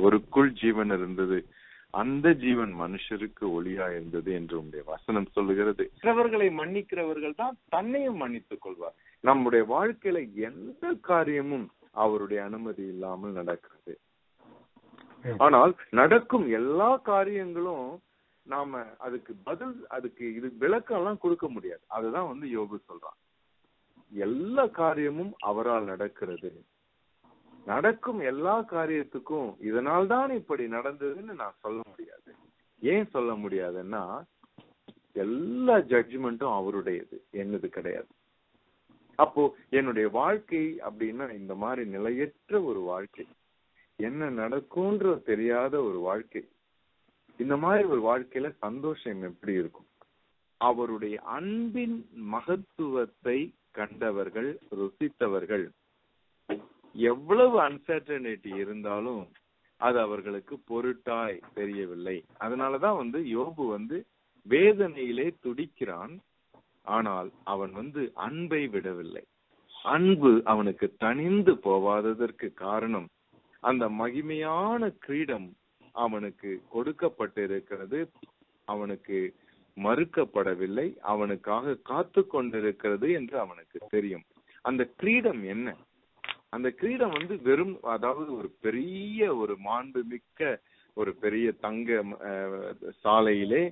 அவருக்குள் ஜீவன் இருந்தது அந்த ஜீவன் மனுஷருக்கு ஒளியா இருந்தது என்று உடைய வசனம் சொல்லுகிறது மற்றவர்களை மன்னிக்கிறவர்கள் தான் தன்னையும் மன்னித்துக் கொள்வார் நம்முடைய வாழ்க்கையில எந்த காரியமும் அவருடைய அனுமதி இல்லாமல் நடக்கிறது ஆனால் நடக்கும் எல்லா காரியங்களும் நாம அதுக்கு பதில் அதுக்கு இது விளக்கம் எல்லாம் கொடுக்க முடியாது அதுதான் வந்து யோகு சொல்றான் எல்லா காரியமும் அவரால் நடக்கிறது நடக்கும் எல்லா காரியத்துக்கும் இதனால் தான் இப்படி நடந்ததுன்னு நான் சொல்ல முடியாது ஏன் சொல்ல முடியாதுன்னா எல்லா ஜட்ஜ்மெண்ட்டும் அவருடையது என்னது கிடையாது அப்போ என்னுடைய வாழ்க்கை அப்படின்னா இந்த மாதிரி நிலையற்ற ஒரு வாழ்க்கை என்ன நடக்கும்ன்ற தெரியாத ஒரு வாழ்க்கை இந்த மாதிரி ஒரு வாழ்க்கையில சந்தோஷம் எப்படி இருக்கும் அவருடைய அன்பின் மகத்துவத்தை கண்டவர்கள் ருசித்தவர்கள் எவ்வளவு அன்சர்டனிட்டி இருந்தாலும் அது அவர்களுக்கு பொருட்டாய் தெரியவில்லை அதனாலதான் வந்து யோபு வந்து வேதனையிலே துடிக்கிறான் ஆனால் அவன் வந்து அன்பை விடவில்லை அன்பு அவனுக்கு தனிந்து போவாததற்கு காரணம் அந்த மகிமையான கிரீடம் அவனுக்கு கொடுக்கப்பட்டிருக்கிறது அவனுக்கு மறுக்கப்படவில்லை அவனுக்காக காத்து கொண்டிருக்கிறது என்று அவனுக்கு தெரியும் அந்த கிரீடம் என்ன அந்த கிரீடம் வந்து வெறும் அதாவது ஒரு பெரிய ஒரு மாண்பு மிக்க ஒரு பெரிய தங்க சாலையிலே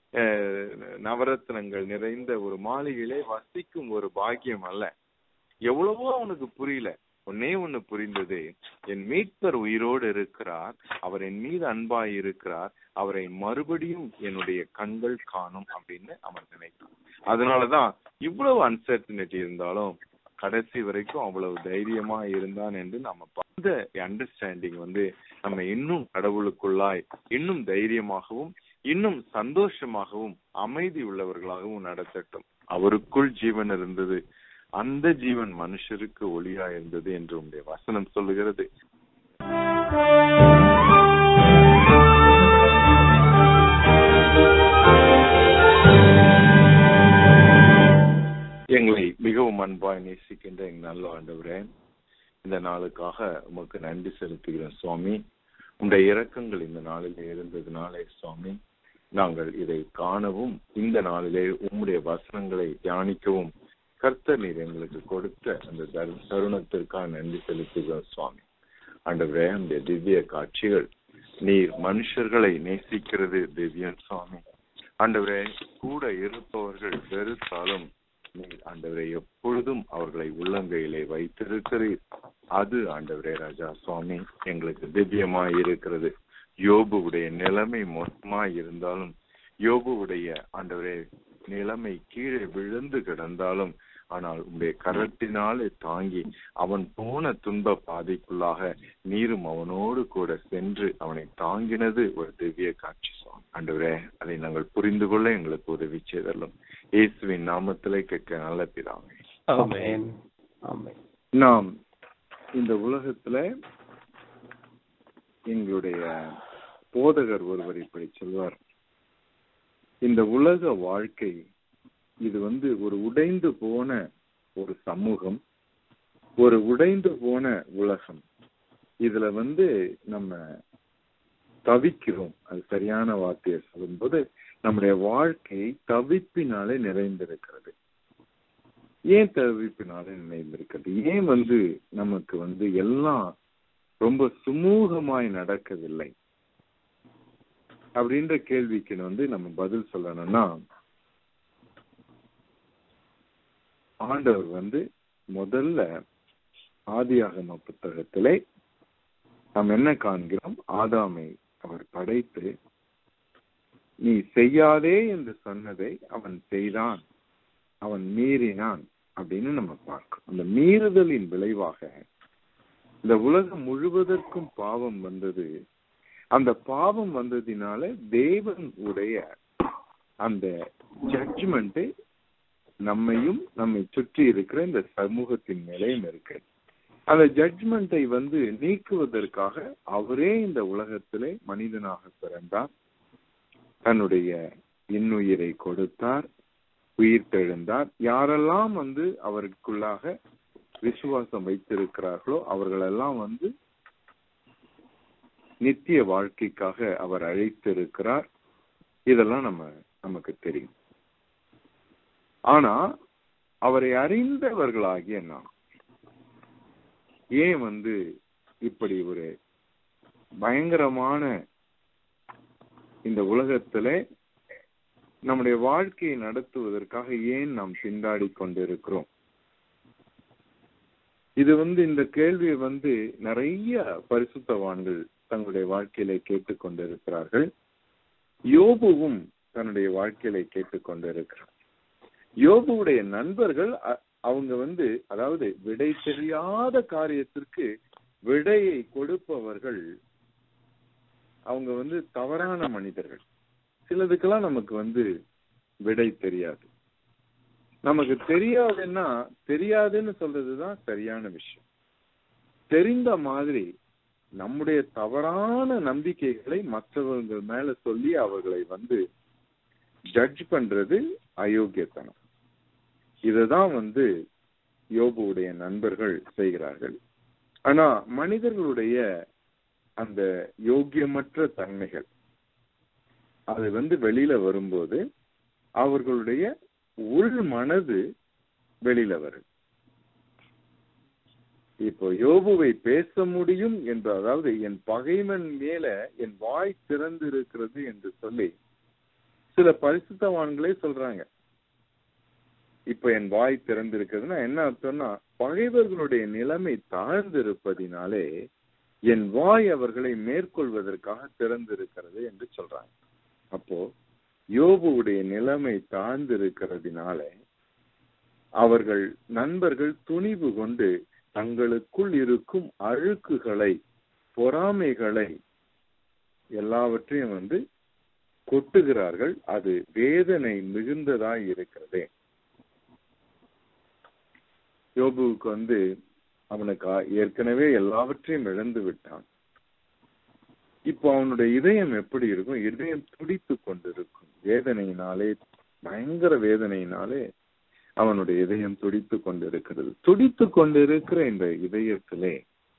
நவரத்னங்கள் நிறைந்த ஒரு மாளிகையிலே வசிக்கும் ஒரு பாக்கியம் அல்ல எவ்வளவோ அவனுக்கு புரியல ஒன்னே ஒண்ணு புரிந்தது என் மீட்பர் உயிரோடு இருக்கிறார் அவர் என் மீது அன்பாய் இருக்கிறார் அவரை மறுபடியும் என்னுடைய கண்கள் காணும் அப்படின்னு அவன் நினைத்தான் அதனாலதான் இவ்வளவு அன்சர்டனிட்டி இருந்தாலும் கடைசி வரைக்கும் அவ்வளவு தைரியமா இருந்தான் என்று நம்ம அந்த அண்டர்ஸ்டாண்டிங் வந்து நம்ம இன்னும் கடவுளுக்குள்ளாய் இன்னும் தைரியமாகவும் இன்னும் சந்தோஷமாகவும் அமைதி உள்ளவர்களாகவும் நடத்தட்டும் அவருக்குள் ஜீவன் இருந்தது அந்த ஜீவன் மனுஷருக்கு ஒளியா இருந்தது என்று உடைய வசனம் சொல்லுகிறது எங்களை மிகவும் அன்பாய் நேசிக்கின்ற எங்க நல்ல ஆண்டவரே இந்த நாளுக்காக உமக்கு நன்றி செலுத்துகிறோம் சுவாமி உடைய இரக்கங்கள் இந்த நாளிலே இருந்ததுனாலே சுவாமி நாங்கள் இதை காணவும் இந்த நாளிலே உம்முடைய வசனங்களை தியானிக்கவும் கர்த்தர் நீர் எங்களுக்கு கொடுத்த அந்த தருணத்திற்காக நன்றி செலுத்துகிறோம் சுவாமி ஆண்டவரே அந்த திவ்ய காட்சிகள் நீர் மனுஷர்களை நேசிக்கிறது திவ்யன் சுவாமி ஆண்டவரே கூட இருப்பவர்கள் வெறுத்தாலும் நீர் ஆண்டவரை எப்பொழுதும் அவர்களை உள்ளங்கையிலே வைத்திருக்கிறீர் அது ஆண்டவரே ராஜா சுவாமி எங்களுக்கு திவ்யமாய் இருக்கிறது யோபுவுடைய நிலைமை மோசமாய் இருந்தாலும் யோபுவுடைய ஆண்டவரே நிலைமை கீழே விழுந்து கிடந்தாலும் ஆனால் உடைய கரத்தினாலே தாங்கி அவன் போன துன்ப பாதைக்குள்ளாக நீரும் அவனோடு கூட சென்று அவனை தாங்கினது ஒரு திவ்ய காட்சி சுவாமி ஆண்டவரே அதை நாங்கள் புரிந்து கொள்ள எங்களுக்கு உதவி செய்தல்லும் இயேசுவின் நாமத்திலே கேட்க நல்ல பிதாவே நாம் இந்த உலகத்துல எங்களுடைய போதகர் ஒருவர் இப்படி சொல்வார் இந்த உலக வாழ்க்கை இது வந்து ஒரு உடைந்து போன ஒரு சமூகம் ஒரு உடைந்து போன உலகம் இதுல வந்து நம்ம தவிக்கிறோம் அது சரியான வார்த்தையை சொல்லும்போது நம்முடைய வாழ்க்கை தவிப்பினாலே நிறைந்திருக்கிறது ஏன் தவிப்பினாலே நிறைந்திருக்கிறது ஏன் வந்து நமக்கு வந்து எல்லாம் ரொம்ப சுமூகமாய் நடக்கவில்லை அப்படின்ற கேள்விக்கு வந்து நம்ம பதில் சொல்லணும்னா ஆண்டவர் வந்து முதல்ல ஆதியாகம புத்தகத்திலே நாம் என்ன காண்கிறோம் ஆதாமை அவர் படைத்து நீ செய்யாதே என்று சொன்னதை அவன் செய்தான் அவன் மீறினான் அப்படின்னு நம்ம பார்க்கிறோம் அந்த மீறுதலின் விளைவாக இந்த உலகம் முழுவதற்கும் பாவம் வந்தது அந்த பாவம் வந்ததினால தேவன் உடைய அந்த ஜட்ஜ்மெண்ட் நம்மையும் நம்மை சுற்றி இருக்கிற இந்த சமூகத்தின் மேலேயும் இருக்கு அந்த ஜட்ஜ்மெண்ட்டை வந்து நீக்குவதற்காக அவரே இந்த உலகத்திலே மனிதனாக பிறந்தார் தன்னுடைய இன்னுயிரை கொடுத்தார் உயிர் தெழுந்தார் யாரெல்லாம் வந்து அவருக்குள்ளாக விசுவாசம் வைத்திருக்கிறார்களோ அவர்களெல்லாம் வந்து நித்திய வாழ்க்கைக்காக அவர் அழைத்திருக்கிறார் இதெல்லாம் நம்ம நமக்கு தெரியும் ஆனா அவரை அறிந்தவர்களாகிய நாம் ஏன் வந்து இப்படி ஒரு பயங்கரமான இந்த உலகத்துல நம்முடைய வாழ்க்கையை நடத்துவதற்காக ஏன் நாம் திண்டாடி கொண்டிருக்கிறோம் இது வந்து இந்த கேள்வியை வந்து நிறைய பரிசுத்தவான்கள் தங்களுடைய வாழ்க்கையில கேட்டுக்கொண்டிருக்கிறார்கள் யோபுவும் தன்னுடைய வாழ்க்கையில கேட்டுக்கொண்டிருக்கிறார் யோபுவுடைய நண்பர்கள் அ- அவங்க வந்து அதாவது விடை தெரியாத காரியத்திற்கு விடையை கொடுப்பவர்கள் அவங்க வந்து தவறான மனிதர்கள் சிலதுக்கெல்லாம் நமக்கு வந்து விடை தெரியாது நமக்கு தெரியாதுன்னா தெரியாதுன்னு சொல்றதுதான் சரியான விஷயம் தெரிந்த மாதிரி நம்முடைய தவறான நம்பிக்கைகளை மற்றவர்கள் மேல சொல்லி அவர்களை வந்து ஜட்ஜ் பண்றது அயோக்கியத்தனம் இதுதான் வந்து யோபுவுடைய நண்பர்கள் செய்கிறார்கள் ஆனா மனிதர்களுடைய அந்த யோக்கியமற்ற தன்மைகள் அது வந்து வெளியில வரும்போது அவர்களுடைய உள் மனது வெளியில வரும் இப்போ யோபுவை பேச முடியும் என்று அதாவது என் பகைவன் மேல என் வாய் திறந்து இருக்கிறது என்று சொல்லி சில பரிசுத்தவான்களே சொல்றாங்க இப்ப என் வாய் திறந்திருக்கிறதுனா என்ன அர்த்தம்னா பகைவர்களுடைய நிலைமை தாழ்ந்திருப்பதினாலே என் வாய் அவர்களை மேற்கொள்வதற்காக திறந்திருக்கிறது என்று சொல்றாங்க அப்போ யோபுவுடைய நிலைமை தாழ்ந்திருக்கிறதுனால அவர்கள் நண்பர்கள் துணிவு கொண்டு தங்களுக்குள் இருக்கும் அழுக்குகளை பொறாமைகளை எல்லாவற்றையும் வந்து கொட்டுகிறார்கள் அது வேதனை மிகுந்ததாய் இருக்கிறது யோபுவுக்கு வந்து அவனுக்கு ஆ- ஏற்கனவே எல்லாவற்றையும் இழந்து விட்டான் இப்போ அவனுடைய இதயம் எப்படி இருக்கும் இதயம் துடித்து கொண்டிருக்கும் வேதனையினாலே பயங்கர வேதனையினாலே அவனுடைய இதயம் துடித்து கொண்டிருக்கிறது துடித்து கொண்டிருக்கிற இந்த இதயத்திலே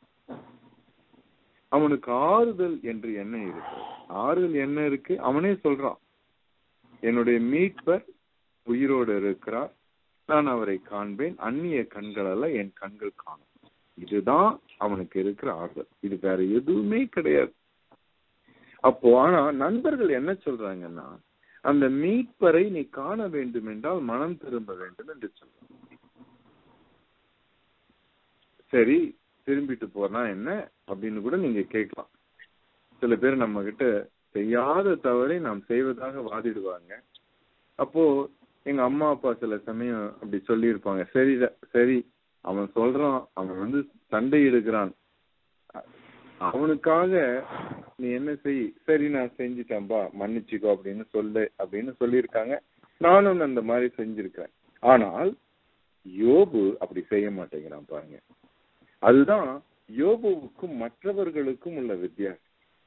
அவனுக்கு ஆறுதல் என்று என்ன இருக்கு ஆறுதல் என்ன இருக்கு அவனே சொல்றான் என்னுடைய மீட்பர் உயிரோடு இருக்கிறார் நான் அவரை காண்பேன் அந்நிய கண்களல்ல என் கண்கள் காணும் இதுதான் அவனுக்கு இருக்கிற ஆறுதல் இது வேற எதுவுமே கிடையாது அப்போ ஆனா நண்பர்கள் என்ன சொல்றாங்கன்னா அந்த மீட்பரை நீ காண வேண்டும் என்றால் மனம் திரும்ப வேண்டும் என்று சொல்றாங்க சரி திரும்பிட்டு போனா என்ன அப்படின்னு கூட நீங்க கேட்கலாம் சில பேர் நம்ம கிட்ட செய்யாத தவறை நாம் செய்வதாக வாதிடுவாங்க அப்போ எங்க அம்மா அப்பா சில சமயம் அப்படி சொல்லியிருப்பாங்க சரி சரி அவன் சொல்றான் அவன் வந்து சண்டை எடுக்கிறான் அவனுக்காக நீ என்ன செய் சரி நான் செஞ்சுட்டேன்பா மன்னிச்சுக்கோ அப்படின்னு சொல்லு அப்படின்னு சொல்லியிருக்காங்க நானும் அந்த மாதிரி செஞ்சிருக்கேன் ஆனால் யோபு அப்படி செய்ய மாட்டேங்கிறான் பாருங்க அதுதான் யோபுவுக்கும் மற்றவர்களுக்கும் உள்ள வித்தியாசம்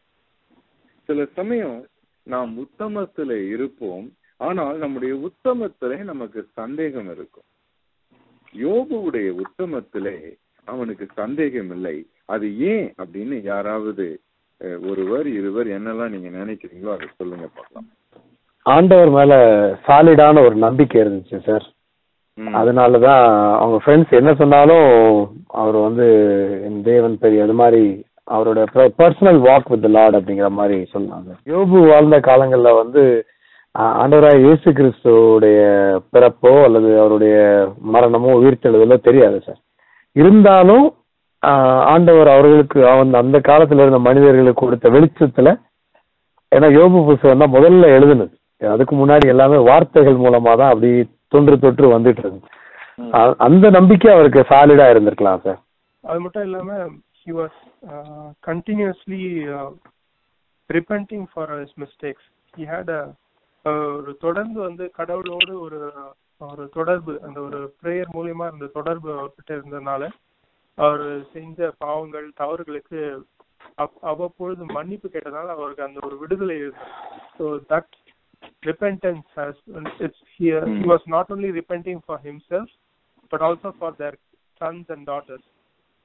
சில சமயம் நாம் உத்தமத்துல இருப்போம் ஆனால் நம்முடைய உத்தமத்திலே நமக்கு சந்தேகம் இருக்கும் யோபுவுடைய உத்தமத்திலே அவனுக்கு சந்தேகம் இல்லை அது ஏன் அப்படின்னு யாராவது அஹ், ஒருவர் இருவர் என்னெல்லாம் நீங்க நினைக்கிறீங்களோ அதை சொல்லுங்க பார்க்கலாம் ஆண்டவர் மேல சாலிடான ஒரு நம்பிக்கை இருந்துச்சு சார் ம். அதனாலதான் அவங்க ஃப்ரெண்ட்ஸ் என்ன சொன்னாலும் அவர் வந்து என் தேவன் பெரிய அது மாதிரி அவரோட பர்சனல் வாக் வித் லார்ட் அப்படிங்கிற மாதிரி சொன்னாங்க யோபு வாழ்ந்த காலங்கள்ல வந்து ஆ- ஆண்டவராய் இயேசு கிறிஸ்துவோடைய பிறப்போ அல்லது அவருடைய மரணமோ உயிர்த்தெழுதலோ தெரியாது சார் இருந்தாலும் ஆ, ஆண்டவர் அவர்களுக்கு அவன் அந்த காலத்துல இருந்த மனிதர்களுக்கு கொடுத்த வெளிச்சத்துல ஏன்னா யோபு புஸ்தகம் தான் முதல்ல எழுதுனது அதுக்கு முன்னாடி எல்லாமே வார்த்தைகள் மூலமா தான் அப்படி தொன்று தொற்று வந்துட்டு இருந்துச்சு ம். அ- அந்த நம்பிக்கை அவருக்கு சாலிடா இருந்திருக்கலாம் சார் அது மட்டும் இல்லாம he was uh, continuously uh, repenting for his mistakes he had a uh, ஒரு தொடர்ந்து வந்து கடவுளோடு ஒரு ஒரு தொடர்பு அந்த ஒரு பிரேயர் மூலியமா அந்த தொடர்பு அவர்கிட்ட இருந்ததுனால அவர் செஞ்ச பாவங்கள் தவறுகளுக்கு அப்- அவ்வப்பொழுது மன்னிப்பு கேட்டதால அவருக்கு அந்த ஒரு விடுதலை so that repentance has it's here he Hmm. was not only repenting for himself but also for their sons and daughters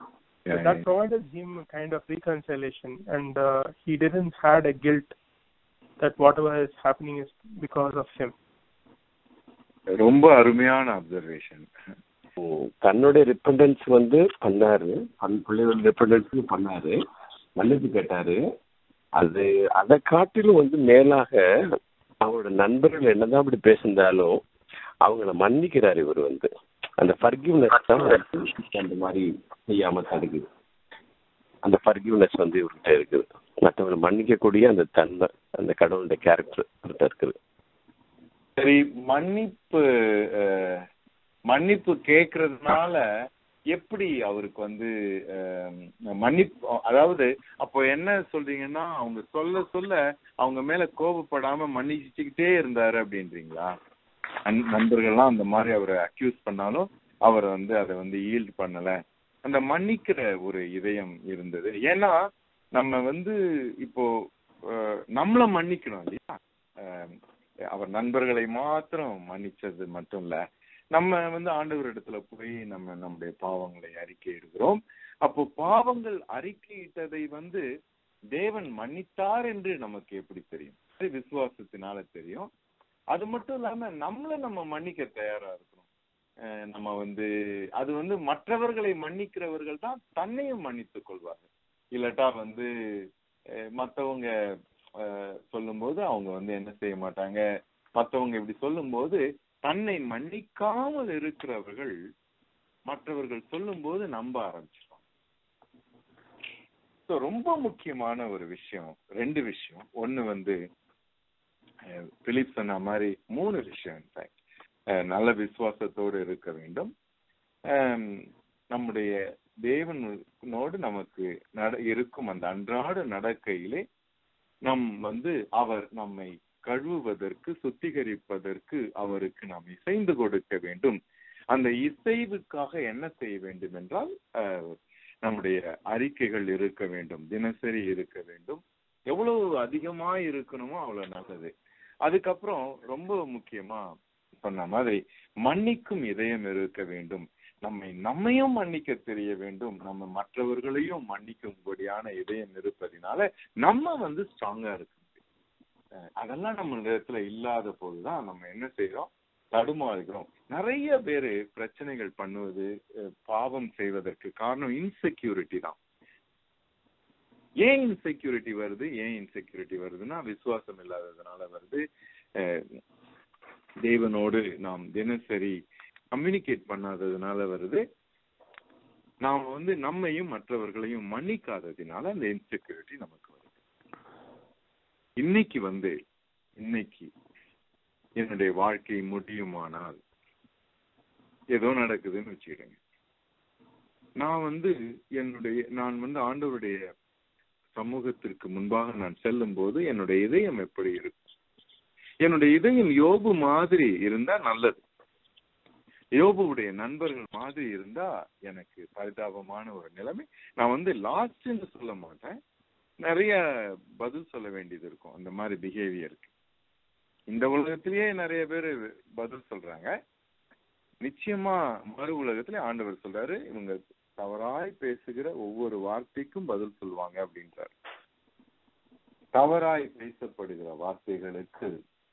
So that provided him kind of reconciliation, and uh, he didn't had a guilt that whatever is happening is because of him. ரொம்ப அருமையான observation உம், தன்னுடைய repentance வந்து பண்ணாரு தன் பிள்ளைகள் repentance பண்ணாரு மன்னிப்பு கேட்டாரு அது அதை காட்டிலும் வந்து மேலாக அவரோட நண்பர்கள் என்னதான் அப்படி பேசியிருந்தாலும் அவங்கள மன்னிக்கிறாரு இவர் வந்து அந்த ஃபர்கிவ்னஸ் தான் வந்து அந்த மாதிரி செய்யாம தடுக்குது அந்த ஃபர்கிவ்னஸ் வந்து இவர்கிட்ட இருக்குது மற்றவங்களை மன்னிக்கக்கூடிய அந்த தன்மை அந்த கடவுளுடைய கேரக்டர் இவர்கிட்ட இருக்குது சரி மன்னிப்பு அஹ், மன்னிப்பு கேக்குறதுனால எப்படி அவருக்கு வந்து அஹ், மன்னிப்பு அதாவது அப்போ என்ன சொல்றீங்கன்னா அவங்க சொல்ல சொல்ல அவங்க மேல கோபப்படாம மன்னிச்சுக்கிட்டே இருந்தாரு அப்படின்றீங்களா நண்- நண்பர்கள்லாம் அந்த மாதிரி அவரை அக்யூஸ் பண்ணாலும் அவர் வந்து அதை வந்து ஈல்ட் பண்ணல அந்த மன்னிக்கிற ஒரு இதயம் இருந்தது ஏன்னா நம்ம வந்து இப்போ அஹ், நம்மள மன்னிக்கணும் இல்லையா அஹ், அவர் நண்பர்களை மாத்திரம் மன்னிச்சது மட்டும் இல்ல நம்ம வந்து ஆண்டவர் இடத்துல போய் நம்ம நம்முடைய பாவங்களை அறிக்கையிடுகிறோம் அப்போ பாவங்கள் அறிக்கையிட்டதை வந்து தேவன் மன்னித்தார் என்று நமக்கு எப்படி தெரியும் அது விசுவாசத்தினால தெரியும் அது மட்டும் இல்லாம நம்மள நம்ம மன்னிக்க தயாரா இருக்கணும் அஹ் நம்ம வந்து அது வந்து மற்றவர்களை மன்னிக்கிறவர்கள் தான் தன்னையும் மன்னித்துக் கொள்வார்கள் இல்லாட்டா வந்து அஹ் மத்தவங்க அஹ் சொல்லும்போது அவங்க வந்து என்ன செய்ய மாட்டாங்க மத்தவங்க இப்படி சொல்லும்போது தன்னை மன்னிக்காமல் இருக்கிறவர்கள் மற்றவர்கள் சொல்லும்போது நம்ப ஆரம்பிச்சிடும் So, ரொம்ப முக்கியமான ஒரு விஷயம் ரெண்டு விஷயம் ஒண்ணு வந்து அஹ், பிலிப் சொன்ன மாதிரி மூணு விஷயம் இன்ஃபேக்ட் நல்ல விசுவாசத்தோடு இருக்க வேண்டும் ஆம், நம்முடைய தேவனோடு நமக்கு நட இருக்கும் அந்த அன்றாட நடக்கையிலே நம் வந்து அவர் நம்மை கழுவுவதற்கு சுத்திகரிப்பதற்கு அவருக்கு நாம் இசைந்து கொடுக்க வேண்டும் அந்த இசைவுக்காக என்ன செய்ய வேண்டும் என்றால் அஹ், நம்முடைய அறிக்கைகள் இருக்க வேண்டும் தினசரி இருக்க வேண்டும் எவ்வளவு அதிகமா இருக்கணுமோ அவ்வளவு நல்லது அதுக்கப்புறம் ரொம்ப முக்கியமா சொன்ன மாதிரி மன்னிக்கும் இதயம் இருக்க வேண்டும் நம்மை நம்மையும் மன்னிக்க தெரிய வேண்டும் நம்ம மற்றவர்களையும் மன்னிக்கும்படியான இதயம் இருப்பதினால நம்ம வந்து ஸ்ட்ராங்கா இருக்க முடியும் அஹ் அதெல்லாம் நம்ம இடத்துல இல்லாத போதுதான் நம்ம என்ன செய்யறோம் தடுமாறுகிறோம் நிறைய பேரு பிரச்சனைகள் பண்ணுவது அஹ் பாவம் செய்வதற்கு காரணம் இன்செக்யூரிட்டி தான் ஏன் இன்செக்யூரிட்டி வருது ஏன் இன்செக்யூரிட்டி வருதுன்னா விசுவாசம் இல்லாததுனால வருது அஹ் தேவனோடு நாம் தினசரி கம்யூனிகேட் பண்ணாததுனால வருது நாம் வந்து நம்மையும் மற்றவர்களையும் மன்னிக்காததினால அந்த இன்செக்யூரிட்டி நமக்கு வருது இன்னைக்கு வந்து இன்னைக்கு என்னுடைய வாழ்க்கை முடியுமானால் ஏதோ நடக்குதுன்னு வச்சுக்கிடுங்க நான் வந்து என்னுடைய நான் வந்து ஆண்டவருடைய சமூகத்திற்கு முன்பாக நான் செல்லும் போது என்னுடைய இதயம் எப்படி இருக்கும் என்னுடைய இதயம் யோபு மாதிரி இருந்தா நல்லது யோபுவுடைய நண்பர்கள் மாதிரி இருந்தா எனக்கு பரிதாபமான ஒரு நிலைமை நான் வந்து லாஸ்ட்னு சொல்ல மாட்டேன் நிறைய பதில் சொல்ல வேண்டியது இருக்கும் அந்த மாதிரி பிஹேவியருக்கு இந்த உலகத்திலேயே நிறைய பேர் பதில் சொல்றாங்க நிச்சயமா மறு உலகத்திலே ஆண்டவர் சொல்றாரு இவங்க தவறாய் பேசுகிற ஒவ்வொரு வார்த்தைக்கும் பதில் சொல்லுவாங்க அப்படின்றாரு தவறாய் பேசப்படுகிற வார்த்தைகளுக்கு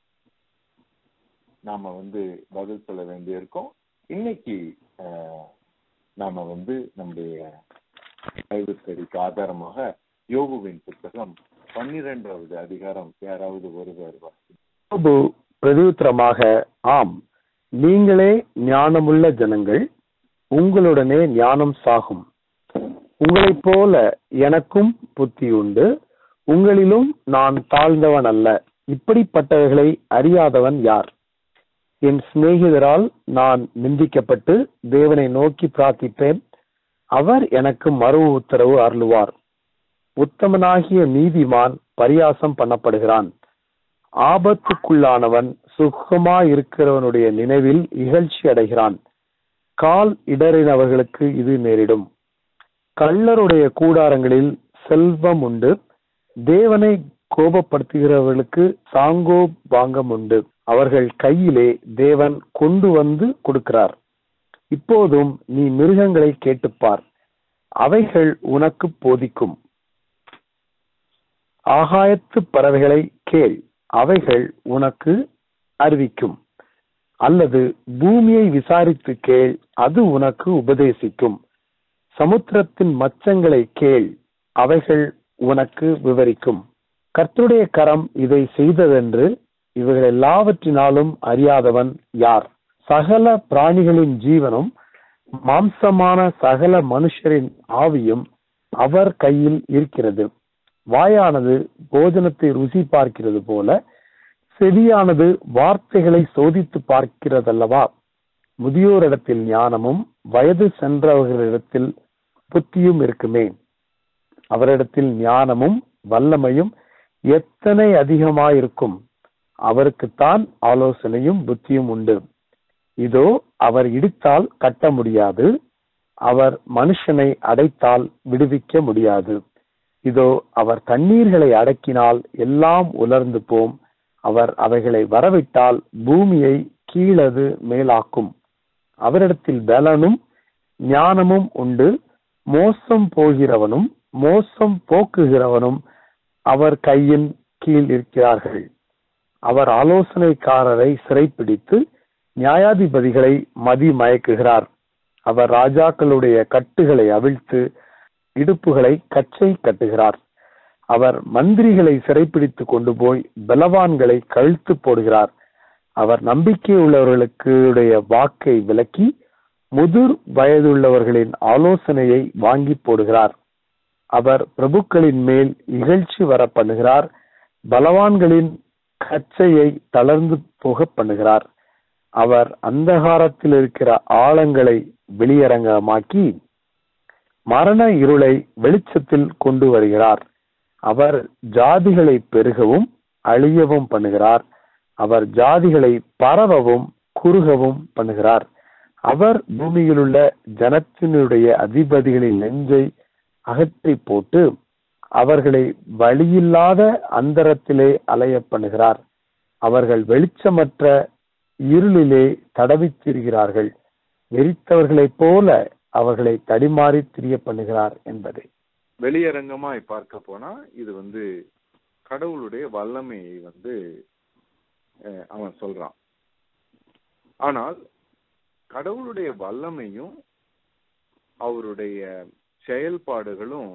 நாம வந்து பதில் சொல்ல வேண்டியிருக்கோம் இன்னைக்கு ஆஹ், நாம வந்து நம்முடைய ஆய்வுத்தடிக்கு ஆதாரமாக யோகுவின் புத்தகம் பன்னிரெண்டாவது அதிகாரம் யாராவது ஒருவர் வாசி யோபு பிரதியுத்தரமாக ஆம் நீங்களே ஞானமுள்ள ஜனங்கள் உங்களுடனே ஞானம் சாகும் உங்களைப் போல எனக்கும் புத்தி உண்டு உங்களிலும் நான் தாழ்ந்தவன் அல்ல இப்படிப்பட்டவர்களை அறியாதவன் யார் என் சிநேகிதரால் நான் நிந்திக்கப்பட்டு தேவனை நோக்கி பிரார்த்திப்பேன் அவர் எனக்கு மறு உத்தரவு அருளுவார் உத்தமனாகிய நீதிமான் பரியாசம் பண்ணப்படுகிறான் ஆபத்துக்குள்ளானவன் சுகமாயிருக்கிறவனுடைய நினைவில் இகழ்ச்சி அடைகிறான் கால் இடறினவர்களுக்கு இது நேரிடும் கள்ளருடைய கூடாரங்களில் செல்வம் உண்டு தேவனை கோபப்படுத்துகிறவர்களுக்கு சாங்கோ பாங்கம் உண்டு அவர்கள் கையிலே தேவன் கொண்டு வந்து கொடுக்கிறார் இப்போதும் நீ மிருகங்களை கேட்டுப்பார் அவைகள் உனக்கு போதிக்கும் ஆகாயத்து பறவைகளை கேள் அவைகள் உனக்கு அறிவிக்கும் அல்லது பூமியை விசாரித்து கேள் அது உனக்கு உபதேசிக்கும் சமுத்திரத்தின் மச்சங்களை கேள் அவைகள் உனக்கு விவரிக்கும் கர்த்தருடைய கரம் இதை செய்ததென்று இவைகள் எல்லாவற்றினாலும் அறியாதவன் யார் சகல பிராணிகளின் ஜீவனும் மாம்சமான சகல மனுஷரின் ஆவியும் அவர் கையில் இருக்கிறது வாயானது போஜனத்தை ருசி பார்க்கிறது போல செவியானது வார்த்தைகளை சோதித்து பார்க்கிறதல்லவா முதியோரிடத்தில் ஞானமும் வயது சென்றவர்களிடத்தில் புத்தியும் இருக்குமே அவரிடத்தில் ஞானமும் வல்லமையும் எத்தனை அதிகமாயிருக்கும் அவருக்குத்தான் ஆலோசனையும் புத்தியும் உண்டு இதோ அவர் இடித்தால் கட்ட முடியாது அவர் மனுஷனை அடைத்தால் விடுவிக்க முடியாது இதோ அவர் தண்ணீர்களை அடக்கினால் எல்லாம் உலர்ந்து போம் அவர் அவைகளை வரவிட்டால் பூமியை கீழது மேலாக்கும் அவரிடத்தில் பலனும் ஞானமும் உண்டு மோசம் போகிறவனும் மோசம் போக்குகிறவனும் அவர் கையின் கீழ் இருக்கிறார்கள் அவர் ஆலோசனைக்காரரை சிறைப்பிடித்து நியாயாதிபதிகளை மதி மயக்குகிறார் அவர் ராஜாக்களுடைய கட்டுகளை அவிழ்த்து இடுப்புகளை கச்சை கட்டுகிறார் அவர் மந்திரிகளை சிறைப்பிடித்து கொண்டு போய் பலவான்களை கழுத்து போடுகிறார் அவர் நம்பிக்கை உள்ளவர்களுடைய வாக்கை விலக்கி முதிர் வயதுள்ளவர்களின் ஆலோசனையை வாங்கி போடுகிறார் அவர் பிரபுக்களின் மேல் இகழ்ச்சி வர பண்ணுகிறார் பலவான்களின் கச்சையை தளர்ந்து போக பண்ணுகிறார் அவர் அந்தகாரத்தில் இருக்கிற ஆழங்களை வெளியரங்கமாக்கி மரண இருளை வெளிச்சத்தில் கொண்டு வருகிறார் அவர் ஜாதிகளை பெருகவும் அழியவும் பண்ணுகிறார் அவர் ஜாதிகளை பரவவும் குறுகவும் பண்ணுகிறார் அவர் பூமியிலுள்ள ஜனத்தினுடைய அதிபதிகளின் நெஞ்சை அகற்றி போட்டு அவர்களை வழியில்லாத அந்தரத்திலே அலைய பண்ணுகிறார் அவர்கள் வெளிச்சமற்ற இருளிலே தடவித் திரிகிறார்கள் வெறித்தவர்களைப் போல அவர்களை தடிமாறி திரிய பண்ணுகிறார் என்பதே வெளியரங்கமாய் பார்க்க போனா இது வந்து கடவுளுடைய வல்லமையை வந்து அஹ், அவன் சொல்றான் ஆனால் கடவுளுடைய வல்லமையும் அவருடைய செயல்பாடுகளும்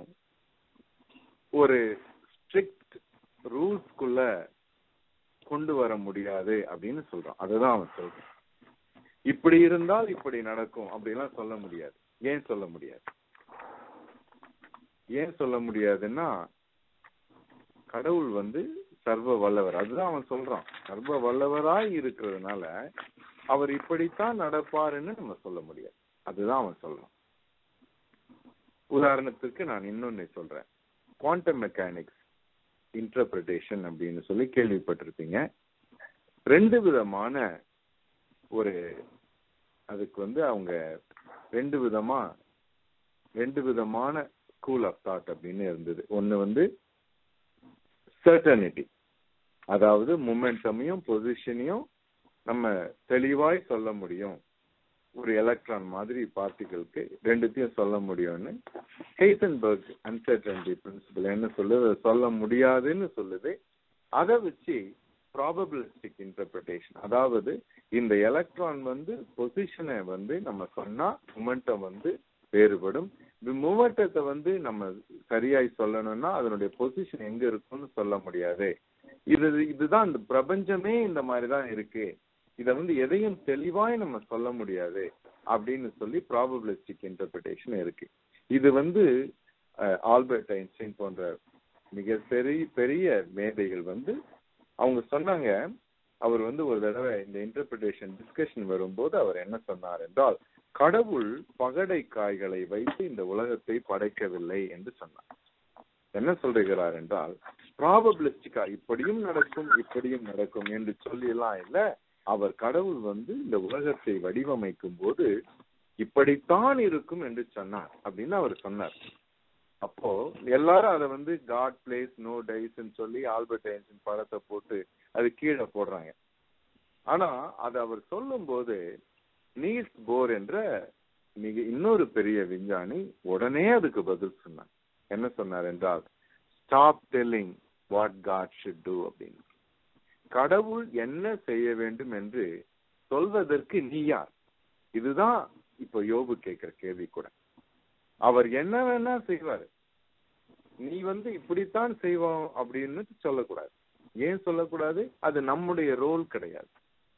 ஒரு ஸ்ட்ரிக்ட் ரூல்ஸ்குள்ள கொண்டு வர முடியாது அப்படின்னு சொல்றான் அதுதான் அவன் சொல்றான் இப்படி இருந்தால் இப்படி நடக்கும் அப்படிலாம் சொல்ல முடியாது ஏன் சொல்ல முடியாது ஏன் சொல்ல முடியாதுன்னா கடவுள் வந்து சர்வ வல்லவர் அதுதான் அவன் சொல்றான் சர்வ வல்லவராய் இருக்கிறதுனால அவர் இப்படித்தான் நடப்பாருன்னு நம்ம சொல்ல முடியாது அதுதான் அவன் சொல்றான் உதாரணத்துக்கு நான் இன்னொன்னு சொல்றேன் குவாண்டம் மெக்கானிக்ஸ் இன்டர்பிரிட்டேஷன் அப்படின்னு சொல்லி கேள்விப்பட்டிருப்பீங்க ரெண்டு விதமான ஒரு அதுக்கு வந்து அவங்க ரெண்டு விதமா ரெண்டு விதமான ஸ்கூல் ஆஃப் தாட் அப்படின்னு இருந்தது ஒன்னு வந்து சர்டனிட்டி அதாவது மொமெண்டமையும் பொசிஷனையும் நம்ம தெளிவாய் சொல்ல முடியும் ஒரு எலக்ட்ரான் மாதிரி பார்ட்டிகளுக்கு ரெண்டுத்தையும் சொல்ல முடியும்னு ஹெய்சன்பர்க் அன்சர்டனிட்டி பிரின்சிபல் என்ன சொல்லுது அதை சொல்ல முடியாதுன்னு சொல்லுது அதை வச்சு ப்ராபபிலிஸ்டிக் இன்டர்பிரிட்டேஷன் அதாவது இந்த எலக்ட்ரான் வந்து பொசிஷனை வந்து நம்ம சொன்னா மொமெண்டம் வந்து வேறுபடும் மூமெண்டத்தை வந்து நம்ம சரியாய் சொல்லணும்னா அதனுடைய பொசிஷன் எங்க இருக்கும்னு சொல்ல முடியாது இது இதுதான் இந்த பிரபஞ்சமே இந்த மாதிரி தான் இருக்கு இத வந்து எதையும் தெளிவாய் நம்ம சொல்ல முடியாது அப்படின்னு சொல்லி ப்ராபபிலிஸ்டிக் இன்டர்பிரிட்டேஷன் இருக்கு இது வந்து அஹ், ஆல்பர்ட் ஐன்ஸ்டைன் போன்ற மிக பெரிய பெரிய மேதைகள் வந்து அவங்க சொன்னாங்க அவர் வந்து ஒரு தடவை இந்த இன்டர்பிரிட்டேஷன் டிஸ்கஷன் வரும்போது அவர் என்ன சொன்னார் என்றால் கடவுள் பகடை காய்களை வைத்து இந்த உலகத்தை படைக்கவில்லை என்று சொன்னார் என்ன சொல்லுகிறார் என்றால் ப்ராபபிலிஸ்டிக்கா இப்படியும் நடக்கும் இப்படியும் நடக்கும் என்று சொல்லி எல்லாம் இல்ல அவர் கடவுள் வந்து இந்த உலகத்தை வடிவமைக்கும் போது இப்படித்தான் இருக்கும் என்று சொன்னார் அப்படின்னு அவர் சொன்னார் அப்போ எல்லாரும் அதை வந்து காட் பிளேஸ் நோ டைஸ்ன்னு சொல்லி ஆல்பர்ட் ஐன்ஸ்டின் படத்தை போட்டு அது கீழே போடுறாங்க ஆனா அது அவர் சொல்லும் போது நீல்ஸ் போர் என்ற மிக இன்னொரு பெரிய விஞ்ஞானி உடனே அதுக்கு பதில் சொன்னார் என்ன சொன்னார் என்றால் stop telling what God should do அப்படின்னு கடவுள் என்ன செய்ய வேண்டும் என்று சொல்வதற்கு நீ யார் இதுதான் இப்ப யோபு கேட்கிற கேள்வி கூட அவர் என்ன வேணா செய்வாரு நீ வந்து இப்படித்தான் செய்வோம் அப்படின்னு சொல்லக்கூடாது ஏன் சொல்லக்கூடாது அது நம்முடைய ரோல் கிடையாது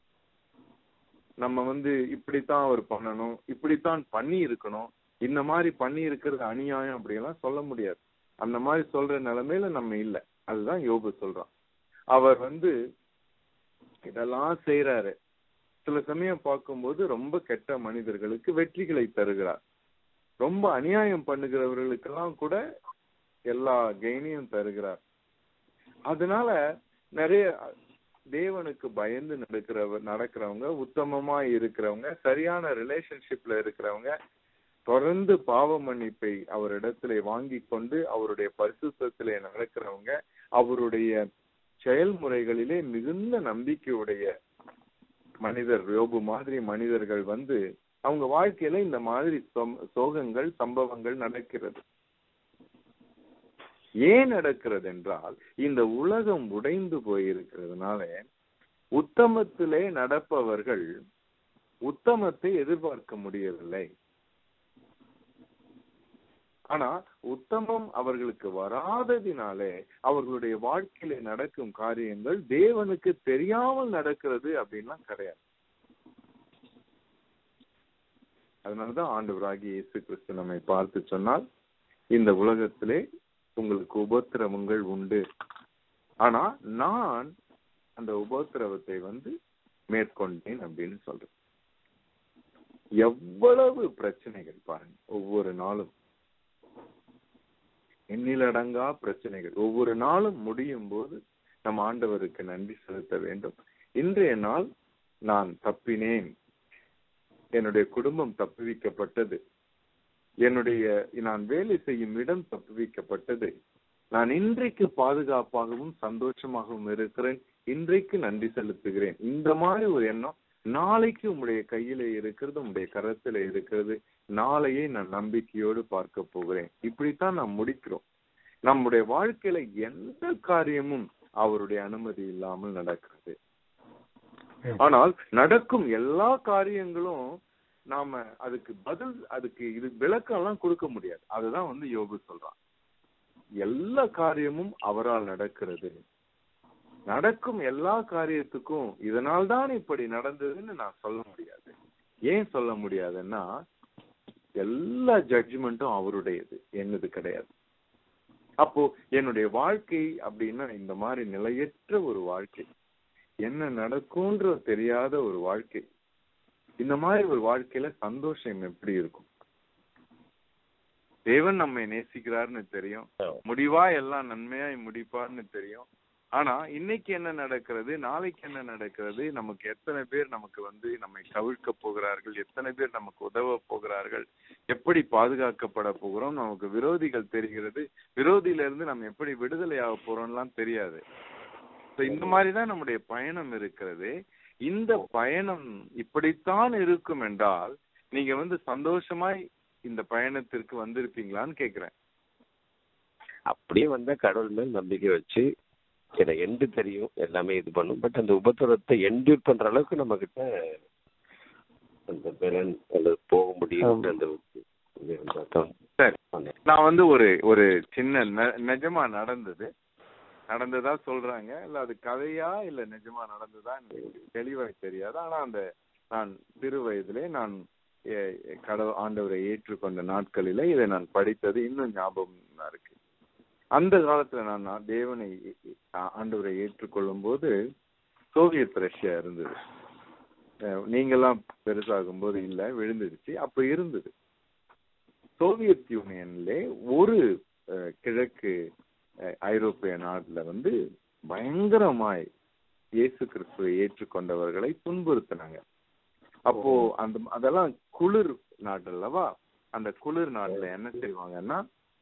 நம்ம வந்து இப்படித்தான் அவர் பண்ணணும் இப்படித்தான் பண்ணி இருக்கணும் இந்த மாதிரி பண்ணி இருக்கிறது அநியாயம் அப்படியெல்லாம் சொல்ல முடியாது அந்த மாதிரி சொல்ற நிலைமையில நம்ம இல்ல அதுதான் யோபு சொல்றான் அவர் வந்து இதெல்லாம் செய்யறாரு சில சமயம் பார்க்கும்போது ரொம்ப கெட்ட மனிதர்களுக்கு வெற்றிகளை தருகிறார் ரொம்ப அநியாயம் பண்ணுகிறவர்களுக்கெல்லாம் கூட எல்லா கெயினையும் தருகிறார் அதனால நிறைய தேவனுக்கு பயந்து நடக்கிறவ நடக்கிறவங்க உத்தமமா இருக்கிறவங்க சரியான ரிலேஷன்ஷிப்ல இருக்கிறவங்க தொடர்ந்து பாவ மன்னிப்பை அவரிடத்திலே வாங்கி கொண்டு அவருடைய பரிசுத்திலே நடக்கிறவங்க அவருடைய செயல்முறைகளிலே மிகுந்த நம்பிக்கையுடைய மனிதர் யோபு மாதிரி மனிதர்கள் வந்து அவங்க வாழ்க்கையில இந்த மாதிரி சோகங்கள் சம்பவங்கள் நடக்கிறது ஏன் நடக்கிறது என்றால் இந்த உலகம் உடைந்து போயிருக்கிறதுனால உத்தமத்திலே நடப்பவர்கள் உத்தமத்தை எதிர்பார்க்க முடியவில்லை ஆனா உத்தமம் அவர்களுக்கு வராததினாலே அவர்களுடைய வாழ்க்கையில நடக்கும் காரியங்கள் தேவனுக்கு தெரியாமல் நடக்கிறது அப்படின்லாம் கிடையாது அதனாலதான் ஆண்டவராகி இயேசு கிறிஸ்து நம்மை பார்த்து சொன்னால் இந்த உலகத்திலே உங்களுக்கு உபத்திரவங்கள் உண்டு ஆனா நான் அந்த உபத்திரவத்தை வந்து மேற்கொண்டேன் அப்படின்னு சொல்றேன் எவ்வளவு பிரச்சனைகள் பாருங்க ஒவ்வொரு நாளும் எண்ணிலடங்கா பிரச்சனைகள் ஒவ்வொரு நாளும் முடியும் போது நம் ஆண்டவருக்கு நன்றி செலுத்த வேண்டும் இன்றைய நாள் நான் தப்பினேன் என்னுடைய குடும்பம் தப்புவிக்கப்பட்டது என்னுடைய நான் வேலை செய்யும் இடம் தப்புவிக்கப்பட்டது நான் இன்றைக்கு பாதுகாப்பாகவும் சந்தோஷமாகவும் இருக்கிறேன் இன்றைக்கு நன்றி செலுத்துகிறேன் இந்த மாதிரி ஒரு எண்ணம் நாளைக்கு உங்களுடைய கையில இருக்கிறது உங்களுடைய கரத்துல இருக்கிறது நாளையே நான் நம்பிக்கையோடு பார்க்க போகிறேன் இப்படித்தான் நாம் முடிக்கிறோம் நம்முடைய வாழ்க்கையில எந்த காரியமும் அவருடைய அனுமதி இல்லாமல் நடக்கிறது ஆனால் நடக்கும் எல்லா காரியங்களும் நாம அதுக்கு பதில் அதுக்கு இது விளக்கம் எல்லாம் கொடுக்க முடியாது அதுதான் வந்து யோகு சொல்றான் எல்லா காரியமும் அவரால் நடக்கிறது நடக்கும் எல்லா காரியத்துக்கும் இதனால் தான் இப்படி நடந்ததுன்னு நான் சொல்ல முடியாது ஏன் சொல்ல முடியாதுன்னா எல்லா ஜட்ஜ்மெண்ட்டும் அவருடையது என்னது கிடையாது அப்போ என்னுடைய வாழ்க்கை அப்படின்னா இந்த மாதிரி நிலையற்ற ஒரு வாழ்க்கை என்ன நடக்கும்ன்ற தெரியாத ஒரு வாழ்க்கை இந்த மாதிரி ஒரு வாழ்க்கையில சந்தோஷம் எப்படி இருக்கும் தேவன் நம்மை நேசிக்கிறார்னு தெரியும் முடிவா எல்லாம் நன்மையாய் முடிப்பார்னு தெரியும் ஆனா இன்னைக்கு என்ன நடக்கிறது நாளைக்கு என்ன நடக்கிறது நமக்கு எத்தனை பேர் நமக்கு வந்து நம்மை கவிழ்க்க போகிறார்கள் எத்தனை பேர் நமக்கு உதவ போகிறார்கள் எப்படி பாதுகாக்கப்பட போகிறோம் நமக்கு விரோதிகள் தெரிகிறது விரோதியில இருந்து நம்ம எப்படி விடுதலை ஆக போறோம்லாம் தெரியாது இந்த மாதிரிதான் நம்முடைய பயணம் இருக்கிறது இந்த பயணம் இப்படித்தான் இருக்கும் என்றால் நீங்க வந்து சந்தோஷமாய் இந்த பயணத்திற்கு வந்திருப்பீங்களான்னு கேக்குறேன் அப்படியே வந்தா கடவுள் மேல் நம்பிக்கை வச்சு எனக்கு எண்டு தெரியும் எல்லாமே இது பண்ணும் பட் அந்த உபத்திரத்தை என்டியூர் பண்ற அளவுக்கு நம்ம கிட்ட அந்த பலன் அல்லது போக முடியும் அந்த சரி நான் வந்து ஒரு ஒரு சின்ன நிஜமா நடந்தது நடந்ததா சொல்றாங்க இல்ல அது கதையா இல்ல நிஜமா நடந்ததா எனக்கு தெளிவாய் தெரியாது ஆனா அந்த நான் சிறு வயதிலே நான் கடவுள் ஆண்டவரை ஏற்றுக்கொண்ட நாட்களில இதை நான் படித்தது இன்னும் ஞாபகம் இருக்கு அந்த காலத்துல நான் தேவனை ஆண்டவரை ஏற்றுக்கொள்ளும் போது சோவியத் ரஷ்யா இருந்தது நீங்கெல்லாம் பெருசாகும் போது இல்ல விழுந்துடுச்சு அப்ப இருந்தது சோவியத் யூனியன்ல ஒரு கிழக்கு ஐரோப்பிய நாட்டுல வந்து பயங்கரமாய் இயேசு கிறிஸ்துவை ஏற்றுக்கொண்டவர்களை துன்புறுத்தினாங்க அப்போ அந்த அதெல்லாம் குளிர் நாடு அல்லவா அந்த குளிர் நாட்டுல என்ன செய்வாங்கன்னா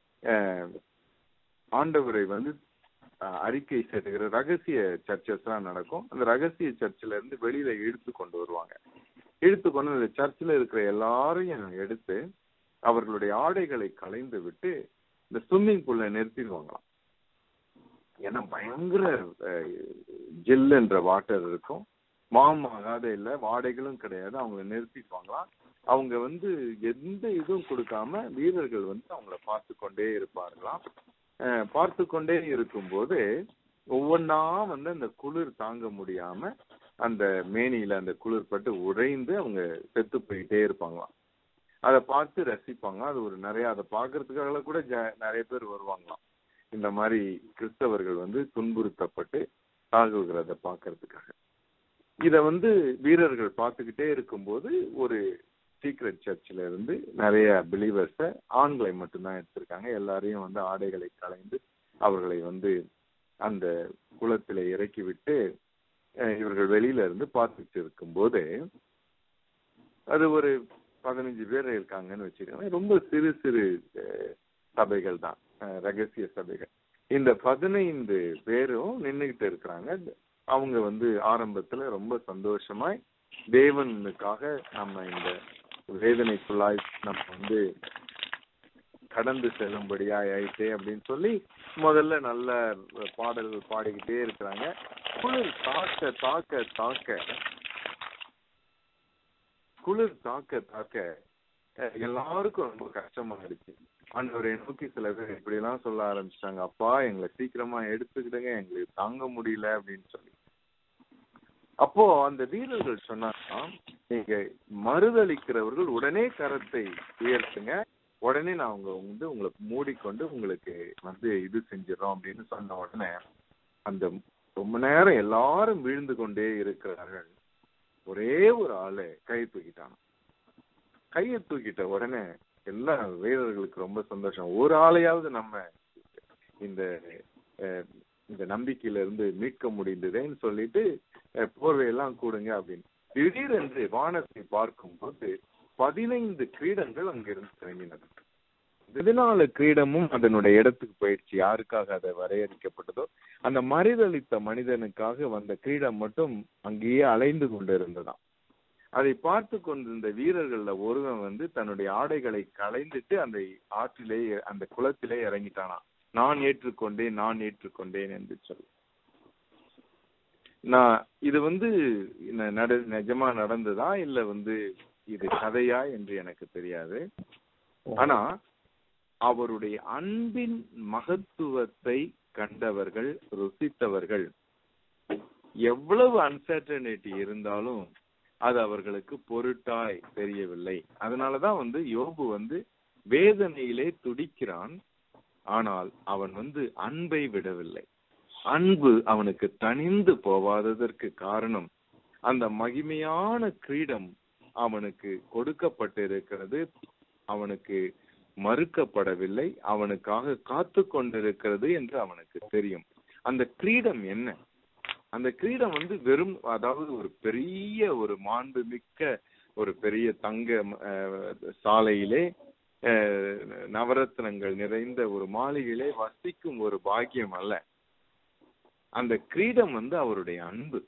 ஆண்டவரை வந்து அறிக்கை செய்கிற ரகசிய சர்ச்சஸ் எல்லாம் நடக்கும் அந்த ரகசிய சர்ச்சில இருந்து வெளியில இழுத்து கொண்டு வருவாங்க இழுத்து கொண்டு அந்த சர்ச்சில் இருக்கிற எல்லாரையும் எடுத்து அவர்களுடைய ஆடைகளை களைந்து விட்டு இந்த ஸ்விம்மிங் பூல்ல நிறுத்திடுவாங்களாம் ஏன்னா பயங்கர ஜில் என்ற வாட்டர் இருக்கும் மாம் ஆகாத இல்ல வாடைகளும் கிடையாது அவங்கள நிறுத்திடுவாங்களாம் அவங்க வந்து எந்த இதுவும் கொடுக்காம வீரர்கள் வந்து அவங்கள பார்த்து கொண்டே இருப்பார்களாம் அஹ் பார்த்து கொண்டே இருக்கும்போது ஒவ்வொன்னா வந்து அந்த குளிர் தாங்க முடியாம அந்த மேனியில அந்த குளிர் பட்டு உறைந்து அவங்க செத்து போயிட்டே இருப்பாங்களாம் அதை பார்த்து ரசிப்பாங்க அது ஒரு நிறைய அதை பார்க்கறதுக்காக கூட ஜ- நிறைய பேர் வருவாங்களாம் இந்த மாதிரி கிறிஸ்தவர்கள் வந்து துன்புறுத்தப்பட்டு சாகுகிறத பார்க்கறதுக்காக இத வந்து வீரர்கள் பார்த்துக்கிட்டே இருக்கும்போது ஒரு சீக்ரெட் சர்ச்சில் இருந்து நிறைய பிலீவர்ஸ ஆண்களை மட்டும்தான் எடுத்திருக்காங்க எல்லாரையும் வந்து ஆடைகளை களைந்து அவர்களை வந்து அந்த குளத்தில இறக்கி விட்டு அஹ், இவர்கள் வெளியில இருந்து பார்த்துட்டு இருக்கும்போது அது ஒரு பதினஞ்சு பேர் இருக்காங்கன்னு வச்சுக்கோங்க ரொம்ப சிறு சிறு அஹ், சபைகள் தான் அஹ், ரகசிய சபைகள் இந்த பதினைந்து பேரும் நின்னுகிட்டு இருக்கிறாங்க அவங்க வந்து ஆரம்பத்துல ரொம்ப சந்தோஷமாய் தேவனுக்காக நம்ம இந்த வேதனைக்குள்ளாய் நம்ம வந்து கடந்து செல்லும்படியா ஆயிட்டே அப்படின்னு சொல்லி முதல்ல நல்ல பாடல்கள் பாடிக்கிட்டே இருக்கிறாங்க குளிர் தாக்க தாக்க தாக்க குளிர் தாக்க தாக்க அஹ், எல்லாருக்கும் ரொம்ப கஷ்டமாயிடுச்சு ஆண்டவரை நோக்கி சில பேர் இப்படி எல்லாம் சொல்ல ஆரம்பிச்சிட்டாங்க அப்பா எங்களை சீக்கிரமா எடுத்துக்கிடுங்க எங்களுக்கு தாங்க முடியல அப்படின்னு சொல்லி அப்போ அந்த வீரர்கள் சொன்னாங்கன்னா நீங்க மறுதளிக்கிறவர்கள் உடனே கரத்தை உயர்த்துங்க உடனே நான் உங்க வந்து உங்களை மூடிக்கொண்டு உங்களுக்கு வந்து இது செஞ்சிடறோம் அப்படின்னு சொன்ன உடனே அந்த ரொம்ப நேரம் எல்லாரும் வீழ்ந்து கொண்டே இருக்கிறார்கள் ஒரே ஒரு ஆளு கை தூக்கிட்டான் கையை தூக்கிட்ட உடனே எல்லா வீரர்களுக்கு ரொம்ப சந்தோஷம் ஒரு ஆளையாவது நம்ம இந்த அஹ், இந்த நம்பிக்கையில இருந்து மீட்க முடிந்ததேன்னு சொல்லிட்டு அஹ், போர்வையெல்லாம் கூடுங்க அப்படின்னு திடீரென்று வானத்தை பார்க்கும்போது பதினைந்து கிரீடங்கள் அங்கிருந்து கிளம்பினது பதினாலு கிரீடமும் அதனுடைய இடத்துக்கு போயிடுச்சு யாருக்காக அதை வரையறுக்கப்பட்டதோ அந்த மறிதளித்த மனிதனுக்காக வந்த கிரீடம் மட்டும் அங்கேயே அலைந்து கொண்டு இருந்ததாம் அதை பார்த்து கொண்டிருந்த வீரர்கள்ல ஒருவன் வந்து தன்னுடைய ஆடைகளை களைந்துட்டு அந்த ஆற்றிலே அந்த குளத்திலே இறங்கிட்டானாம் நான் ஏற்றுக்கொண்டேன் நான் ஏற்றுக்கொண்டேன் என்று சொல்லி நான் இது வந்து ந- நட நிஜமா நடந்ததா இல்ல வந்து இது கதையா என்று எனக்கு தெரியாது ஆனா அவருடைய அன்பின் மகத்துவத்தை கண்டவர்கள் ருசித்தவர்கள் எவ்வளவு அன்சர்டனிட்டி இருந்தாலும் அது அவர்களுக்கு பொருட்டாய் தெரியவில்லை அதனாலதான் வந்து யோபு வந்து வேதனையிலே துடிக்கிறான் ஆனால் அவன் வந்து அன்பை விடவில்லை அன்பு அவனுக்கு தனிந்து போவாததற்கு காரணம் அந்த மகிமையான கிரீடம் அவனுக்கு கொடுக்கப்பட்டிருக்கிறது அவனுக்கு மறுக்கப்படவில்லை அவனுக்காக காத்து கொண்டிருக்கிறது என்று அவனுக்கு தெரியும் அந்த கிரீடம் என்ன அந்த கிரீடம் வந்து வெறும் அதாவது ஒரு பெரிய ஒரு மாண்பு மிக்க ஒரு பெரிய தங்க அஹ், சாலையிலே அஹ், நவரத்னங்கள் நிறைந்த ஒரு மாளிகையிலே வசிக்கும் ஒரு பாக்கியம் அல்ல அந்த கிரீடம் வந்து அவருடைய அன்பு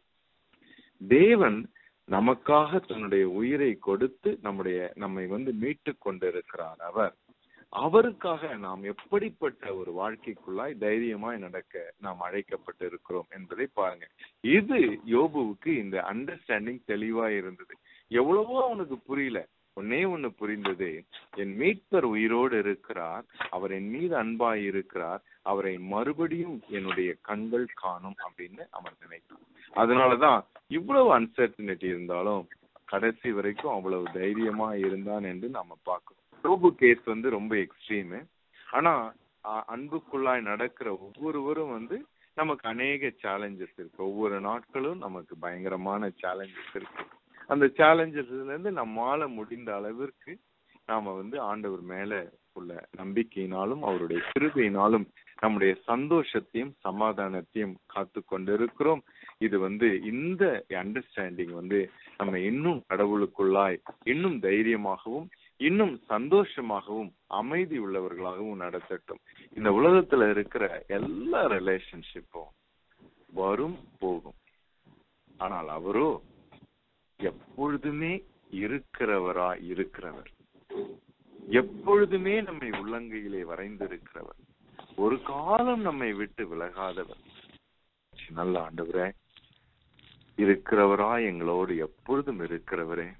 தேவன் நமக்காக தன்னுடைய உயிரை கொடுத்து நம்முடைய நம்மை வந்து மீட்டு கொண்டிருக்கிறார் அவர் அவருக்காக நாம் எப்படிப்பட்ட ஒரு வாழ்க்கைக்குள்ளாய் தைரியமாய் நடக்க நாம் அழைக்கப்பட்டு இருக்கிறோம் என்பதை பாருங்க இது யோபுவுக்கு இந்த அண்டர்ஸ்டாண்டிங் தெளிவா இருந்தது எவ்வளவோ அவனுக்கு புரியல ஒன்னே ஒண்ணு புரிந்தது என் மீட்பர் உயிரோடு இருக்கிறார் அவர் என் மீது அன்பாய் இருக்கிறார் அவரை மறுபடியும் என்னுடைய கண்கள் காணும் அப்படின்னு அவன் நினைத்தான் அதனாலதான் இவ்வளவு அன்சர்டனிட்டி இருந்தாலும் கடைசி வரைக்கும் அவ்வளவு தைரியமா இருந்தான் என்று நாம பார்க்கிறோம் ரோபு கேஸ் வந்து ரொம்ப எக்ஸ்ட்ரீம் ஆனா அ- அன்புக்குள்ளாய் நடக்கிற ஒவ்வொருவரும் வந்து நமக்கு அநேக சேலஞ்சஸ் இருக்கு ஒவ்வொரு நாட்களும் நமக்கு பயங்கரமான சேலஞ்சஸ் இருக்கு அந்த சேலஞ்சஸ்ல இருந்து நம்மால முடிந்த அளவிற்கு நாம வந்து ஆண்டவர் மேல உள்ள நம்பிக்கையினாலும் அவருடைய கிருபையினாலும் நம்முடைய சந்தோஷத்தையும் சமாதானத்தையும் காத்து கொண்டிருக்கிறோம் இது வந்து இந்த அண்டர்ஸ்டாண்டிங் வந்து நம்ம இன்னும் கடவுளுக்குள்ளாய் இன்னும் தைரியமாகவும் இன்னும் சந்தோஷமாகவும் அமைதி உள்ளவர்களாகவும் நடத்தட்டும் இந்த உலகத்துல இருக்கிற எல்லா ரிலேஷன்ஷிப்பும் வரும் போகும் ஆனால் அவரோ எப்பொழுதுமே இருக்கிறவரா இருக்கிறவர் எப்பொழுதுமே நம்மை உள்ளங்கையிலே வரைந்திருக்கிறவர் ஒரு காலம் நம்மை விட்டு விலகாதவர் நல்ல ஆண்டவரே இருக்கிறவரா எங்களோடு எப்பொழுதும் இருக்கிறவரே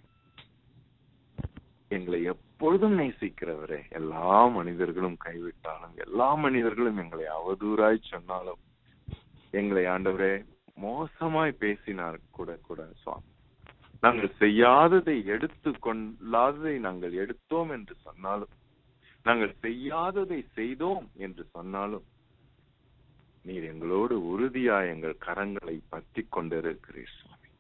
எங்களை எப்பொழுதும் நேசிக்கிறவரே எல்லா மனிதர்களும் கைவிட்டாலும் எல்லா மனிதர்களும் எங்களை அவதூறாய் சொன்னாலும் எங்களை ஆண்டவரே மோசமாய் பேசினார் கூட கூட சுவாமி நாங்கள் செய்யாததை எடுத்து கொள்ளாததை நாங்கள் எடுத்தோம் என்று சொன்னாலும் நாங்கள் செய்யாததை செய்தோம் என்று சொன்னாலும் நீர் எங்களோடு உறுதியா எங்கள் கரங்களை பற்றி கொண்டிருக்கிறீர் சுவாமி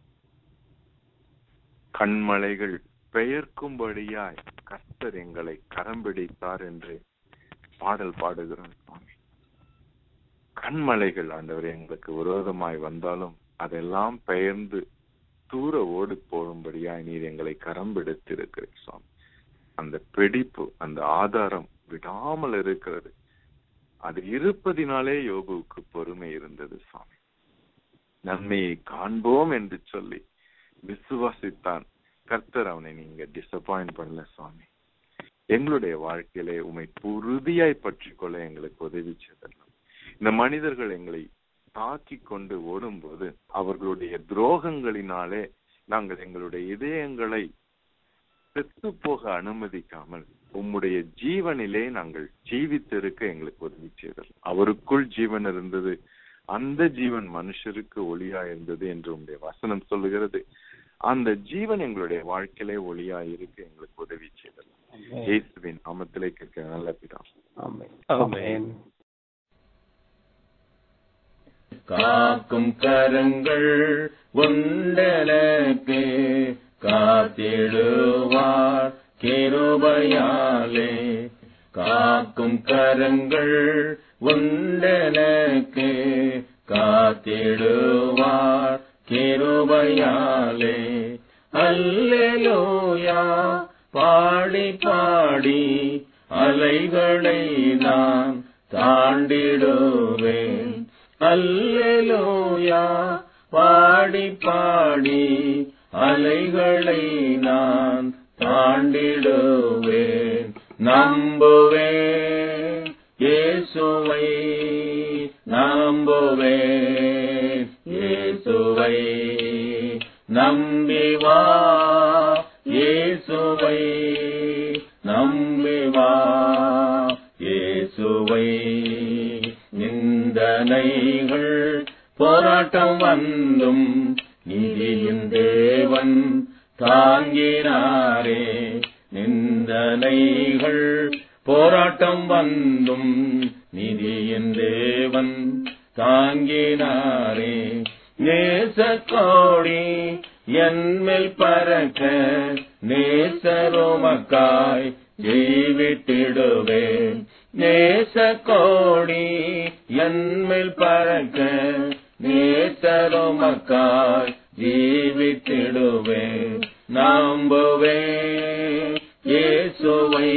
கண்மலைகள் பெயர்க்கும்படியாய் கர்த்தர் எங்களை கரம் பிடித்தார் என்று பாடல் பாடுகிறோம் சுவாமி கண்மலைகள் ஆண்டவர் எங்களுக்கு விரோதமாய் வந்தாலும் அதெல்லாம் பெயர்ந்து தூர ஓடி போகும்படியாய் நீர் எங்களை கரம் பிடித்திருக்கிறீர் சுவாமி அந்த பிடிப்பு அந்த ஆதாரம் விடாமல் இருக்கிறது அது இருப்பதினாலே யோகுவுக்கு பொறுமை இருந்தது சுவாமி நன்மையை காண்போம் என்று சொல்லி விசுவாசித்தான் கர்த்தர் அவனை நீங்க டிசப்பாயிண்ட் பண்ணல சுவாமி எங்களுடைய வாழ்க்கையிலே உமை உறுதியாய் பற்றி கொள்ள எங்களுக்கு உதவி செய்தரலாம் இந்த மனிதர்கள் எங்களை தாக்கி கொண்டு ஓடும்போது அவர்களுடைய துரோகங்களினாலே நாங்கள் எங்களுடைய இதயங்களை செத்து போக அனுமதிக்காமல் உம்முடைய ஜீவனிலே நாங்கள் ஜீவித்திருக்க எங்களுக்கு உதவி செய்தல் அவருக்குள் ஜீவன் இருந்தது அந்த ஜீவன் மனுஷருக்கு ஒளியா இருந்தது என்று உங்களுடைய வசனம் சொல்லுகிறது அந்த ஜீவன் எங்களுடைய வாழ்க்கையிலே ஒளியா இருக்க எங்களுக்கு உதவி செய்தல் இயேசுவின் நாமத்திலே கேட்க நல்ல பிதா ஆமென் ஆமென். காக்கும் கரங்கள் உண்டனக்கு காத்திடுவார் கிருபையாலே காக்கும் கரங்கள் உண்டனக்கு காத்திடுவார் கிருபையாலே அல்லேலூயா பாடி பாடி அலைகளை நான் தாண்டிடுவேன் அல்லேலூயா பாடி பாடி அலைகளை நான் தாண்டிடுவேன் நம்புவேன் இயேசுவை நம்புவேன் இயேசுவை நம்பி வா இயேசுவை நம்பி வா இயேசுவை நிந்தனைகள் போராட்டம் வந்தும் நிதியின் தேவன் தாங்கினாரே நிந்தனைகள் போராட்டம் வந்தும் நிதியின் தேவன் தாங்கினாரே நேசக்கோடி என்மேல் பறக்க நேசரோமக்காய் ஜீவித்திடுவேன் நேசக்கோடி என்மேல் பறக்க நேசரோமக்காய் ஜீவித்திடுவேன் நம்புவேன் இயேசுவை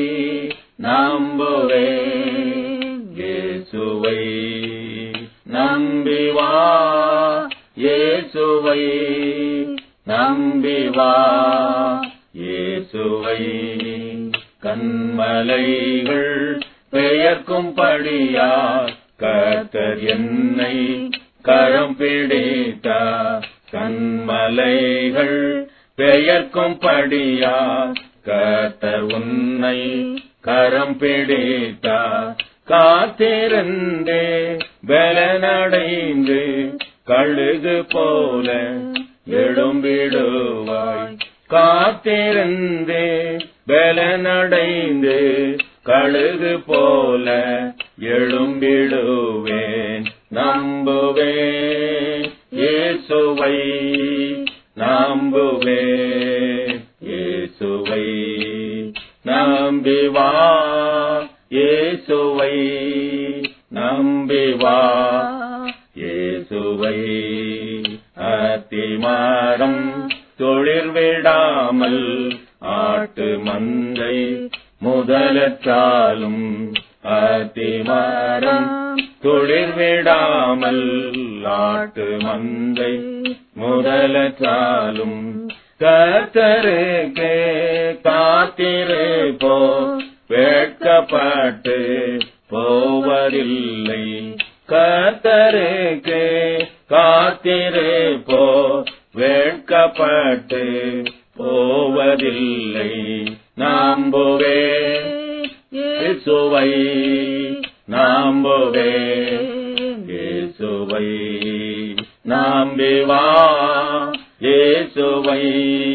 நம்புவேன் இயேசுவை நம்பி வா இயேசுவை நம்பி வா இயேசுவை கண்மலைகள் பெயர்க்கும்படியா கர்த்தர் என்னை கரம் பிடித்தார் கண்மலைகள் பெயர்க்கும்படியா கர்த்தர் உன்னை கரம் பிடித்தார் காத்திருந்தே பலனடைந்து கழுகு போல எழும்பிடுவாய் காத்திருந்தே பலனடைந்து கழுகு போல எழும்பிடுவேன் நம்புவேன் இயேசுவை நம்புவேன் இயேசுவை நம்பி வா இயேசுவை நம்பி வா இயேசுவை அத்திமாரம் தொழில் விடாமல் ஆட்டு மந்தை முதலற்றாலும் அத்திமாரம் தொழில் விடாமல் ஆட்டு மந்தை முதலற்றாலும் கர்த்தருக்கு காத்திருப்போ வெட்கப்பட்டு போவதில்லை கர்த்தருக்கு காத்திருப்போ வெட்கப்பட்டு போவதில்லை நம்புவே இயேசுவை நம்புவே இயேசுவை நம்பி வா இயேசுவை